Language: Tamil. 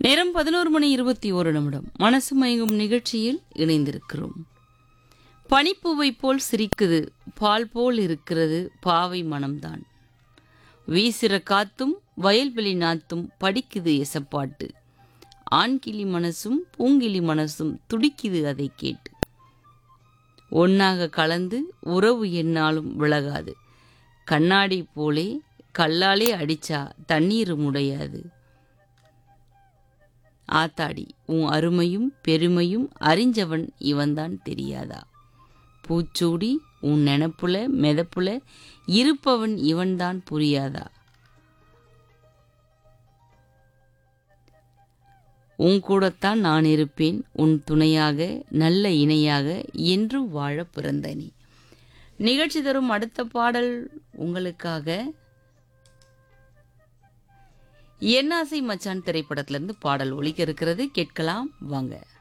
நேரம் பதினோரு மணி இருபத்தி ஒரு நிமிடம் மனசு மயங்கும் நிகழ்ச்சியில் இணைந்திருக்கிறோம் பனிப்பூவை போல் சிரிக்குது பால் போல் இருக்கிறது பாவை மனம்தான் வீசுற காத்தும் வயல்வெளி நாத்தும் படிக்குது எசப்பாட்டு ஆண்கிளி மனசும் பூங்கிளி மனசும் துடிக்குது அதை கேட்டு ஒன்னாக கலந்து உறவு என்னாலும் விலகாது கண்ணாடி போலே கல்லாலே அடிச்சா தண்ணீர் முடையாது ஆத்தாடி உன் அருமையும் பெருமையும் அறிஞ்சவன் இவன்தான் தெரியாதா பூச்சூடி உன் நெனப்புல மெதப்புல இருப்பவன் இவன்தான் புரியாதா உன் கூடத்தான் நான் இருப்பேன் உன் துணையாக நல்ல இணையாக என்றும் வாழ பிறந்த நீ நிகழ்ச்சி தரும் அடுத்த பாடல் உங்களுக்காக என்னாசை மச்சான் திரைப்படத்திலிருந்து பாடல் ஒலிக்க இருக்கிறது கேட்கலாம் வாங்க